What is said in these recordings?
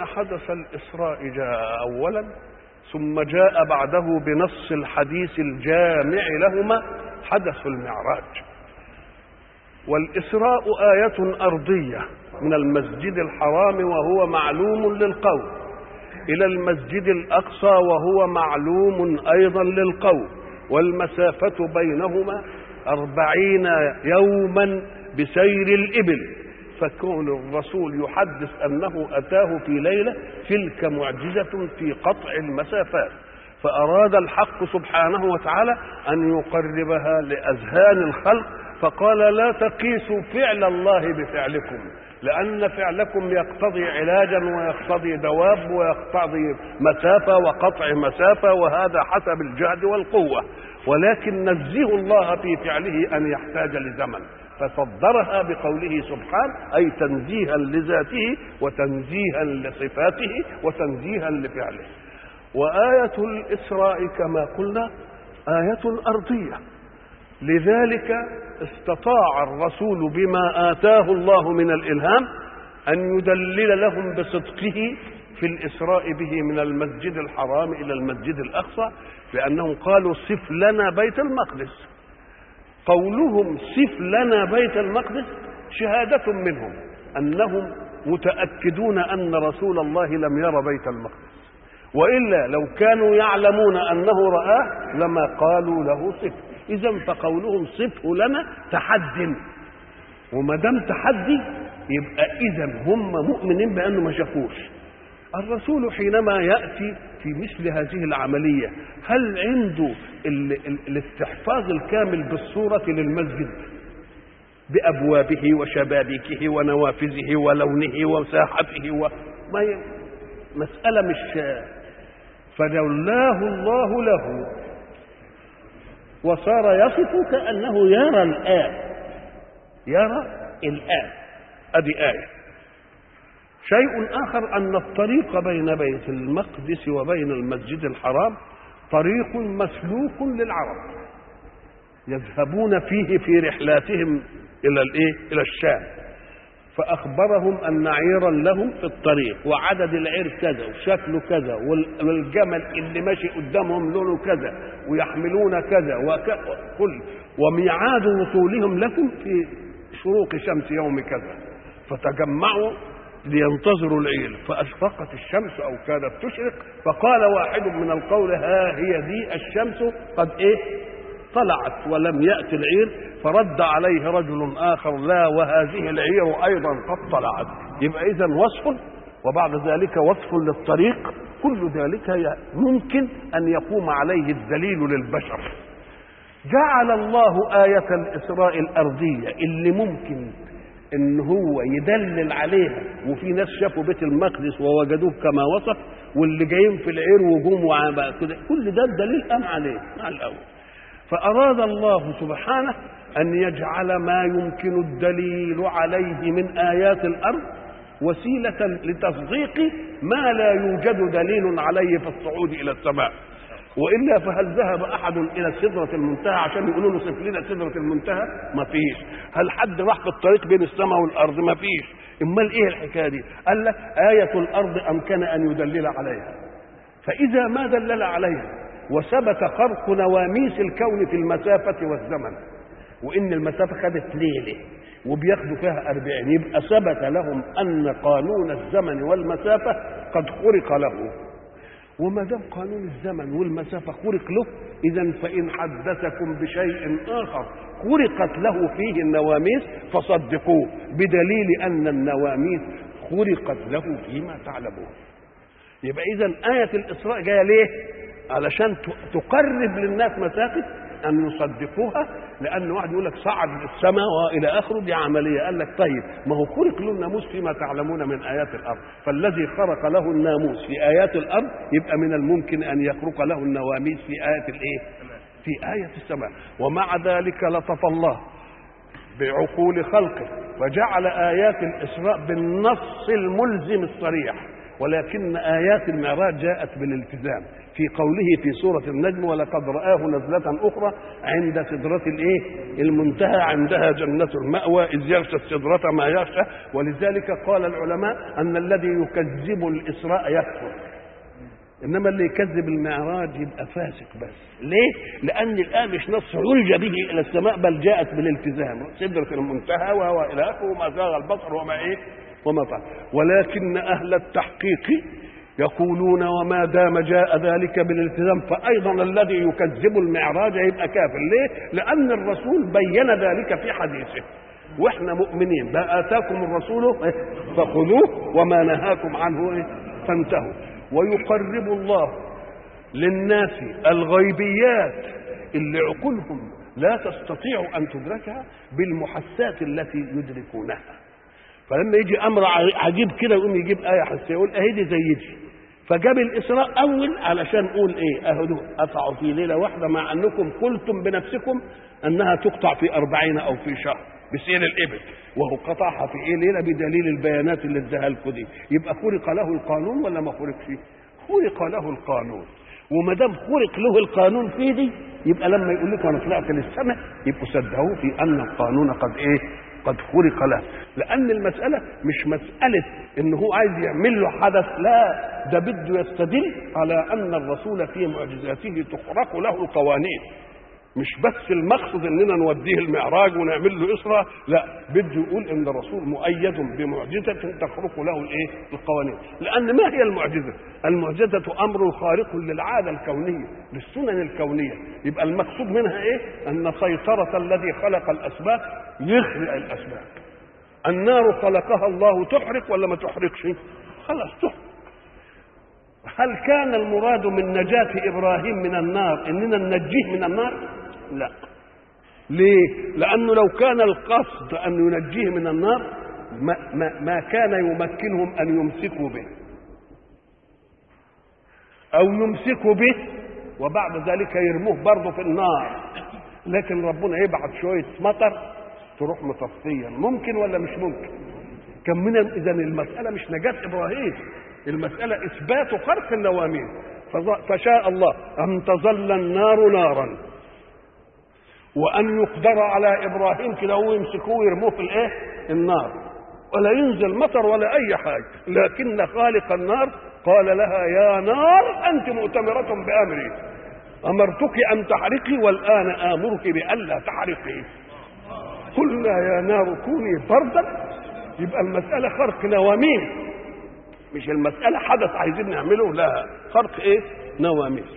أن حدث الإسراء جاء أولا ثم جاء بعده بنص الحديث الجامع لهما حدث المعراج والإسراء آية أرضية من المسجد الحرام وهو معلوم للقوم إلى المسجد الأقصى وهو معلوم أيضا للقوم والمسافة بينهما أربعين يوما بسير الإبل فكون الرسول يحدث أنه أتاه في ليلة تلك معجزة في قطع المسافات فأراد الحق سبحانه وتعالى أن يقربها لأذهان الخلق فقال لا تقيسوا فعل الله بفعلكم لأن فعلكم يقتضي علاجا ويقتضي دواب ويقتضي مسافة وقطع مسافة وهذا حسب الجهد والقوة ولكن نزه الله في فعله أن يحتاج لزمن فصدرها بقوله سبحانه أي تنزيها لذاته وتنزيها لصفاته وتنزيها لفعله وآية الإسراء كما قلنا آية أرضية لذلك استطاع الرسول بما آتاه الله من الإلهام أن يدلل لهم بصدقه في الإسراء به من المسجد الحرام إلى المسجد الأقصى لأنهم قالوا صف لنا بيت المقدس قولهم صف لنا بيت المقدس شهادة منهم أنهم متأكدون أن رسول الله لم ير بيت المقدس وإلا لو كانوا يعلمون أنه رآه لما قالوا له صف إذا فقولهم صفه لنا تحد وما دام تحدي يبقى إذا هم مؤمنين بأنه ما شافوش الرسول حينما يأتي في مثل هذه العملية هل عنده ال ال الاستحفاظ الكامل بالصورة للمسجد بأبوابه وشبابيكه ونوافذه ولونه وساحته وما ي... مسألة مش فلولاه الله له وصار يصف كأنه يرى الآن يرى الآن أدي آية شيء آخر أن الطريق بين بيت المقدس وبين المسجد الحرام طريق مسلوك للعرب يذهبون فيه في رحلاتهم إلى الإيه؟ إلى الشام فأخبرهم أن عيرا لهم في الطريق وعدد العير كذا وشكله كذا والجمل اللي ماشي قدامهم لونه كذا ويحملون كذا وكل وميعاد وصولهم لكم في شروق شمس يوم كذا فتجمعوا لينتظروا العير فأشرقت الشمس أو كادت تشرق فقال واحد من القول ها هي دي الشمس قد إيه طلعت ولم يأتي العير فرد عليه رجل آخر لا وهذه العير أيضا قد طلعت يبقى إذا وصف وبعد ذلك وصف للطريق كل ذلك ممكن أن يقوم عليه الدليل للبشر جعل الله آية الإسراء الأرضية اللي ممكن ان هو يدلل عليها وفي ناس شافوا بيت المقدس ووجدوه كما وصف واللي جايين في العير وجوم كده كل ده الدليل قام عليه مع الاول فاراد الله سبحانه ان يجعل ما يمكن الدليل عليه من ايات الارض وسيله لتصديق ما لا يوجد دليل عليه في الصعود الى السماء والا فهل ذهب احد الى سدره المنتهى عشان يقولوا له صف لنا سدره المنتهى؟ ما فيش. هل حد راح في الطريق بين السماء والارض؟ ما فيش. امال ايه الحكايه دي؟ قال لك ايه الارض امكن ان يدلل عليها. فاذا ما دلل عليها وثبت خرق نواميس الكون في المسافه والزمن وان المسافه خدت ليله وبياخدوا فيها أربعين يبقى ثبت لهم أن قانون الزمن والمسافة قد خرق له وما دام قانون الزمن والمسافة خرق له إذا فإن حدثكم بشيء آخر خرقت له فيه النواميس فصدقوه بدليل أن النواميس خرقت له فيما تعلمون يبقى إذا آية الإسراء جاية ليه؟ علشان تقرب للناس مسافة أن يصدقوها لأن واحد يقول لك صعد السماء وإلى آخره دي عملية قال لك طيب ما هو خرق له الناموس فيما تعلمون من آيات الأرض فالذي خرق له الناموس في آيات الأرض يبقى من الممكن أن يخرق له النواميس في آية الإيه؟ في آية السماء ومع ذلك لطف الله بعقول خلقه وجعل آيات الإسراء بالنص الملزم الصريح ولكن آيات المعراج جاءت بالالتزام في قوله في سورة النجم ولقد رآه نزلة أخرى عند سدرة الإيه؟ المنتهى عندها جنة المأوى إذ يغشى السدرة ما يغشى ولذلك قال العلماء أن الذي يكذب الإسراء يكفر انما اللي يكذب المعراج يبقى فاسق بس ليه لان الان مش نص عرج به الى السماء بل جاءت بالالتزام سدره المنتهى وهو الى اخره وما زاغ البصر وما ايه وما فعل ولكن اهل التحقيق يقولون وما دام جاء ذلك بالالتزام فايضا الذي يكذب المعراج يبقى كافر ليه لان الرسول بين ذلك في حديثه واحنا مؤمنين ما اتاكم الرسول فخذوه وما نهاكم عنه فانتهوا ويقرب الله للناس الغيبيات اللي عقولهم لا تستطيع ان تدركها بالمحسات التي يدركونها فلما يجي امر عجيب كده يقوم يجيب ايه حسيه يقول اهي دي زي دي فجاب الاسراء اول علشان نقول ايه اهدوا قطعوا في ليله واحده مع انكم قلتم بنفسكم انها تقطع في أربعين او في شهر بسير الابل وهو قطعها في ايه ليله بدليل البيانات اللي اداها لكم دي يبقى خرق له القانون ولا ما خرقش خرق له القانون وما دام خرق له القانون في دي يبقى لما يقول لكم انا طلعت للسماء يبقوا صدقوه في ان القانون قد ايه قد خرق له لان المساله مش مساله ان هو عايز يعمل له حدث لا ده بده يستدل على ان الرسول في معجزاته تخرق له القوانين مش بس المقصد اننا نوديه المعراج ونعمل له اسره لا بده يقول ان الرسول مؤيد بمعجزه تخرق له الايه القوانين لان ما هي المعجزه المعجزه امر خارق للعاده الكونيه للسنن الكونيه يبقى المقصود منها ايه ان سيطره الذي خلق الاسباب يخلق الاسباب النار خلقها الله تحرق ولا ما تحرقش خلاص تحرق هل كان المراد من نجاة إبراهيم من النار إننا ننجيه من النار؟ لا. ليه؟ لأنه لو كان القصد أن ينجيه من النار ما, ما, ما كان يمكنهم أن يمسكوا به. أو يمسكوا به وبعد ذلك يرموه برضه في النار. لكن ربنا يبعث شوية مطر تروح مطفية ممكن ولا مش ممكن؟ كان من إذا المسألة مش نجاة إبراهيم المسألة إثبات خرق النواميس فشاء الله أن تظل النار نارا وأن يقدر على إبراهيم كده هو يمسكوه ويرموه في الإيه؟ النار ولا ينزل مطر ولا أي حاجة لكن خالق النار قال لها يا نار أنت مؤتمرة بأمري أمرتك أن تحرقي والآن آمرك بألا تحرقي قلنا يا نار كوني بردا يبقى المسألة خرق نواميس مش المسألة حدث عايزين نعمله لا خرق ايه نواميس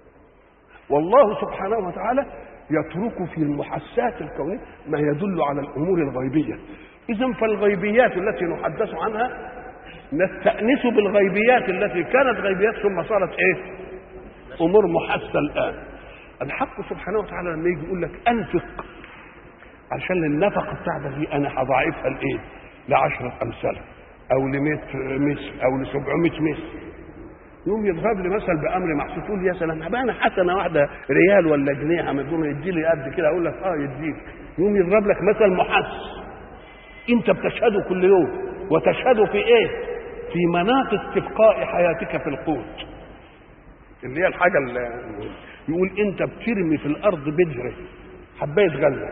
والله سبحانه وتعالى يترك في المحسات الكونية ما يدل على الأمور الغيبية إذا فالغيبيات التي نحدث عنها نستأنس بالغيبيات التي كانت غيبيات ثم صارت ايه أمور محسة الآن الحق سبحانه وتعالى لما يجي يقول لك أنفق عشان النفقة بتاعتك دي أنا هضاعفها لإيه؟ لعشرة أمثالها او ل 100 مثل او ل 700 مثل يوم يضرب لي مثل بامر محسوس تقول يا سلام بقى انا حسنه واحده ريال ولا جنيه عملتهم يدي لي قد كده اقول لك اه يديك يوم يضرب لك مثل محس انت بتشهده كل يوم وتشهده في ايه؟ في مناط استبقاء حياتك في القوت اللي هي الحاجه اللي يقول انت بترمي في الارض بذره حبايه غله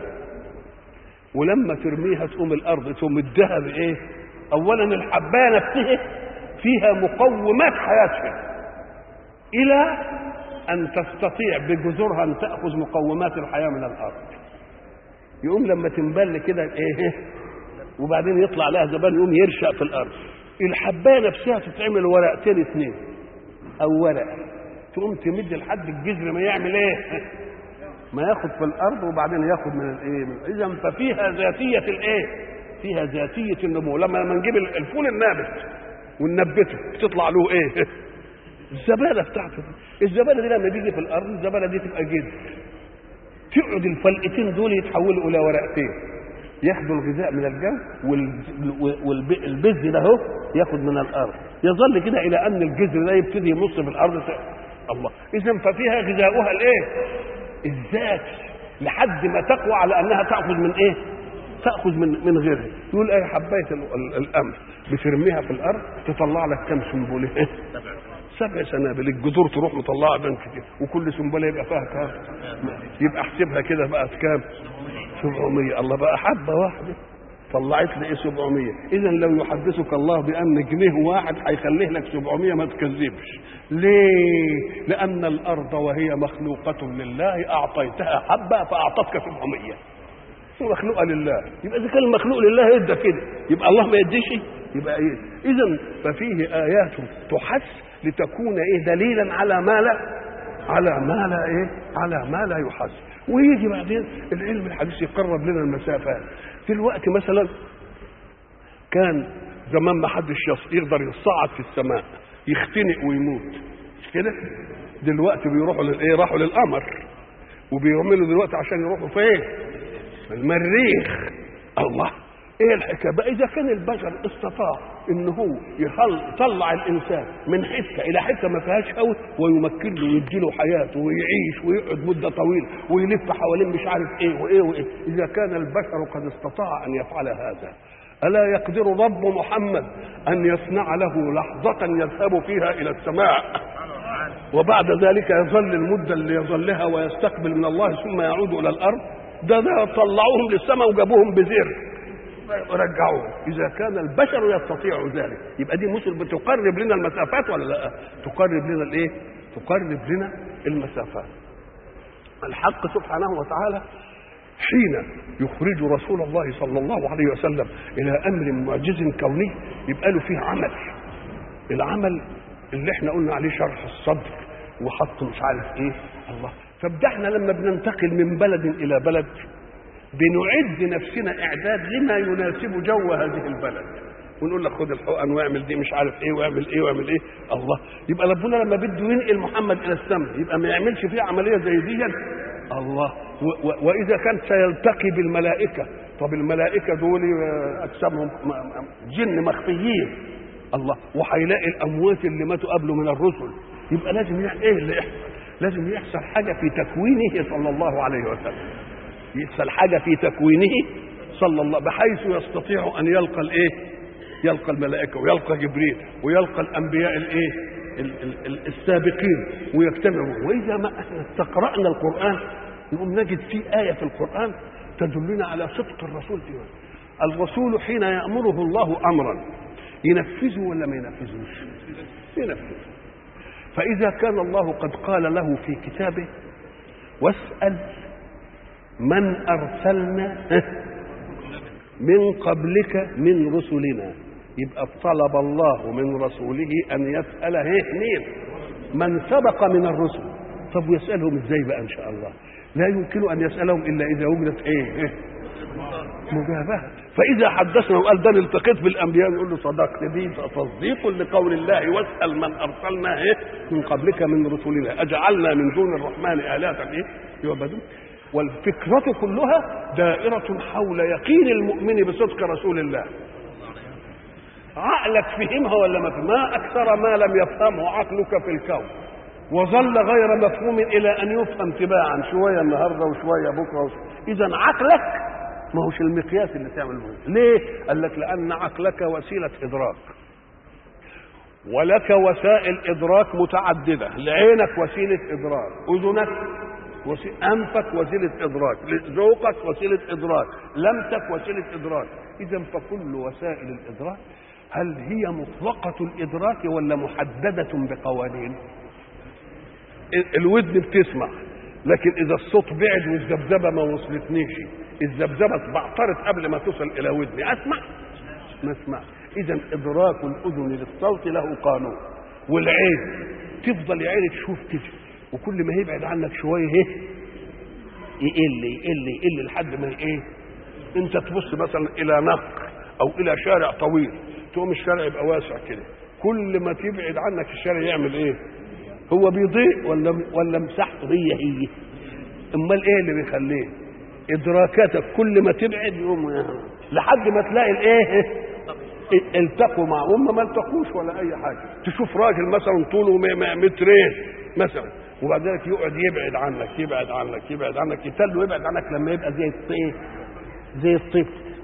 ولما ترميها تقوم الارض تمدها بايه؟ اولا الحبايه نفسها فيها مقومات حياتها الى ان تستطيع بجذورها ان تاخذ مقومات الحياه من الارض يقوم لما تنبل كده ايه وبعدين يطلع لها زبال يقوم يرشق في الارض الحبايه نفسها تتعمل ورقتين اثنين او ورقه تقوم تمد لحد الجذر ما يعمل ايه ما ياخد في الارض وبعدين ياخد من الايه اذا ففيها ذاتيه الايه فيها ذاتيه النمو لما لما نجيب الفول النابت وننبته بتطلع له ايه الزباله بتاعته دي الزباله دي لما تيجي في الارض الزباله دي تبقى جذر تقعد الفلقتين دول يتحولوا الى ورقتين ياخدوا الغذاء من الجو والبذر ده اهو ياخد من الارض يظل كده الى ان الجذر ده يبتدي يمص في الارض الله اذا ففيها غذاؤها الايه الذات لحد ما تقوى على انها تاخذ من ايه تاخذ من من غيرها يقول ايه حبايه ال- ال- القمح بترميها في الارض تطلع لك كم سنبله سبع سنابل الجذور تروح مطلعه بين كتير وكل سنبله يبقى فيها كام يبقى احسبها كده بقت كام 700 الله بقى حبه واحده طلعت لي ايه 700 اذا لو يحدثك الله بان جنيه واحد هيخليه لك 700 ما تكذبش ليه لان الارض وهي مخلوقه لله اعطيتها حبه فاعطتك 700 مخلوقه لله يبقى اذا كان المخلوق لله يدى كده يبقى الله ما يديش يبقى ايه اذا ففيه ايات تحس لتكون ايه دليلا على ما لا على ما لا ايه على ما لا يحس ويجي بعدين العلم الحديث يقرب لنا المسافات دلوقتي مثلا كان زمان ما حدش يص- يقدر يصعد في السماء يختنق ويموت مش كده دلوقتي بيروحوا للايه راحوا للقمر وبيعملوا دلوقتي عشان يروحوا فين المريخ الله ايه الحكايه بقى اذا كان البشر استطاع ان هو يخل- يطلع الانسان من حته الى حته ما فيهاش هوا ويمكن له ويدي له حياته ويعيش ويقعد مده طويله ويلف حوالين مش عارف ايه وايه وايه اذا كان البشر قد استطاع ان يفعل هذا الا يقدر رب محمد ان يصنع له لحظه يذهب فيها الى السماء وبعد ذلك يظل المدة اللي يظلها ويستقبل من الله ثم يعود إلى الأرض ده ده طلعوهم للسماء وجابوهم بزر ورجعوهم إذا كان البشر يستطيع ذلك يبقى دي مثل بتقرب لنا المسافات ولا لا؟ تقرب لنا الإيه؟ تقرب لنا المسافات الحق سبحانه وتعالى حين يخرج رسول الله صلى الله عليه وسلم إلى أمر معجز كوني يبقى له فيه عمل العمل اللي احنا قلنا عليه شرح الصدر وحط مش عارف ايه الله طب ده احنا لما بننتقل من بلد الى بلد بنعد نفسنا اعداد لما يناسب جو هذه البلد ونقول لك خد الحقن واعمل دي مش عارف ايه واعمل ايه واعمل ايه الله يبقى ربنا لما بده ينقل محمد الى السماء يبقى ما يعملش فيه عمليه زي دي الله و- و- واذا كان سيلتقي بالملائكه طب الملائكه دول آه، اجسامهم م- م- جن مخفيين الله وهيلاقي الاموات اللي ماتوا قبله من الرسل يبقى لازم يح- ايه اللي يحصل لازم يحصل حاجه في تكوينه صلى الله عليه وسلم يحصل حاجه في تكوينه صلى الله بحيث يستطيع ان يلقى الايه يلقى الملائكه ويلقى جبريل ويلقى الانبياء الايه ال- ال- ال- السابقين ويجتمعوا واذا ما احنا استقرانا القران نقوم نجد في ايه في القران تدلنا على صدق الرسول فيه الرسول حين يامره الله امرا ينفذه ولا ما ينفذوش ينفذه فاذا كان الله قد قال له في كتابه واسال من ارسلنا من قبلك من رسلنا يبقى طلب الله من رسوله ان يسال إيه؟ مين من سبق من الرسل طب ويسالهم ازاي بقى ان شاء الله لا يمكن ان يسالهم الا اذا وجدت ايه, إيه؟ مجابهه فاذا حدثنا وقال ده أنا التقيت بالانبياء نقول له صدقت دي تصديق لقول الله واسال من ارسلنا ايه من قبلك من رسلنا اجعلنا من دون الرحمن الهه ايه يعبدون والفكرة كلها دائرة حول يقين المؤمن بصدق رسول الله عقلك فهمها ولا ما فهم ما أكثر ما لم يفهمه عقلك في الكون وظل غير مفهوم إلى أن يفهم تباعا شوية النهاردة وشوية بكرة إذا عقلك ما هوش المقياس اللي تعمل به ليه؟ قال لك لأن عقلك وسيلة إدراك ولك وسائل إدراك متعددة لعينك وسيلة إدراك أذنك وسي... أنفك وسيلة إدراك ذوقك وسيلة إدراك لمسك وسيلة إدراك إذا فكل وسائل الإدراك هل هي مطلقة الإدراك ولا محددة بقوانين ال- الودن بتسمع لكن إذا الصوت بعد والذبذبة ما وصلتنيش الذبذبة بعترت قبل ما تصل إلى ودني أسمع ما اسمع إذا إدراك الأذن للصوت له قانون والعين تفضل يا عيني تشوف كده وكل ما يبعد عنك شويه ايه يقل يقل يقل لحد ما ايه انت تبص مثلا الى نهر او الى شارع طويل تقوم الشارع يبقى واسع كده كل ما تبعد عنك الشارع يعمل ايه هو بيضيق ولا ولا مساحته هي هي امال ايه اللي بيخليه ادراكاتك كل ما تبعد يقوم لحد ما تلاقي الايه التقوا مع هم ما التقوش ولا اي حاجه تشوف راجل مثلا طوله م- م- مترين مثلا وبعد ذلك يقعد يبعد عنك يبعد عنك يبعد عنك يتل ويبعد عنك لما يبقى زي الطيف زي الطفل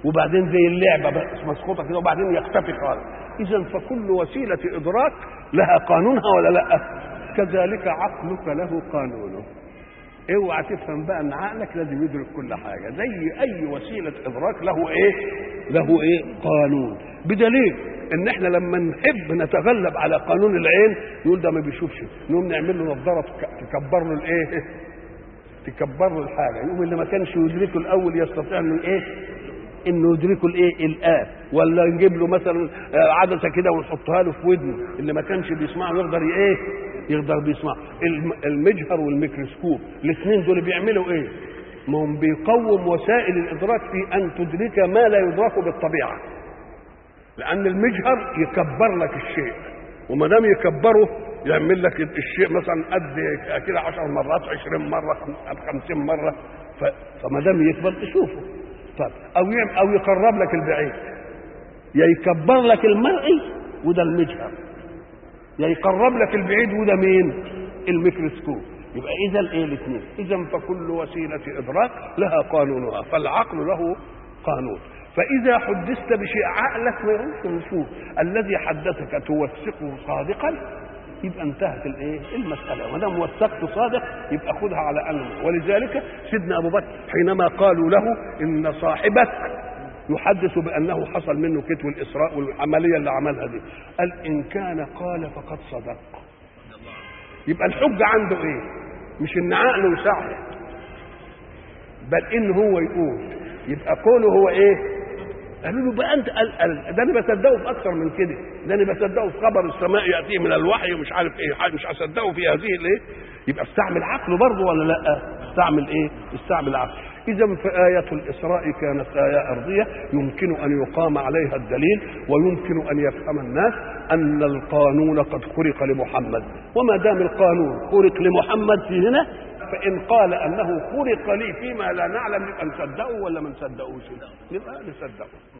وبعدين زي اللعبه بس مسقوطه كده وبعدين يختفي خالص اذا فكل وسيله ادراك لها قانونها ولا لا كذلك عقلك له قانونه اوعى تفهم بقى ان عقلك لازم يدرك كل حاجه زي اي وسيله ادراك له ايه له ايه قانون بدليل ان احنا لما نحب نتغلب على قانون العين يقول ده ما بيشوفش نقوم نعمل له نظاره تكبر له الايه تكبر له الحاجه يقوم اللي ما كانش يدركه الاول يستطيع انه ايه انه يدركه الايه الان ولا نجيب له مثلا عدسه كده ونحطها له في ودنه اللي ما كانش بيسمعه يقدر ايه يقدر بيسمع المجهر والميكروسكوب الاثنين دول بيعملوا ايه ما هم بيقوم وسائل الادراك في ان تدرك ما لا يدرك بالطبيعه لان المجهر يكبر لك الشيء وما دام يكبره يعمل لك الشيء مثلا قد كده 10 مرات 20 مره 50 مره فما دام يكبر تشوفه طيب او يعمل او يقرب لك البعيد يا يكبر لك المرئي وده المجهر يا يقرب لك البعيد وده مين الميكروسكوب يبقى اذا الايه الاثنين اذا فكل وسيله ادراك لها قانونها فالعقل له قانون فاذا حدثت بشيء عقلك ما يروحش نشوف الذي حدثك توثقه صادقا يبقى انتهت الايه المساله ما دام وثقت صادق يبقى خذها على انه ولذلك سيدنا ابو بكر حينما قالوا له ان صاحبك يحدث بانه حصل منه كتو الاسراء والعمليه اللي عملها دي قال ان كان قال فقد صدق يبقى الحجه عنده ايه مش ان عقله يساعده بل ان هو يقول يبقى قوله هو ايه قالوا له بقى انت قال قال ده انا بصدقه في اكثر من كده ده انا بصدقه في خبر السماء ياتيه من الوحي ومش عارف ايه مش هصدقه في هذه الايه يبقى استعمل عقله برضه ولا لا استعمل ايه استعمل عقله اذا فآية الإسراء كانت آية أرضية يمكن أن يقام عليها الدليل ويمكن أن يفهم الناس أن القانون قد خرق لمحمد وما دام القانون خرق لمحمد في هنا فإن قال أنه خرق لي فيما لا نعلم نبقى نصدقه ولا ما نصدقوش؟ نبقى نصدقه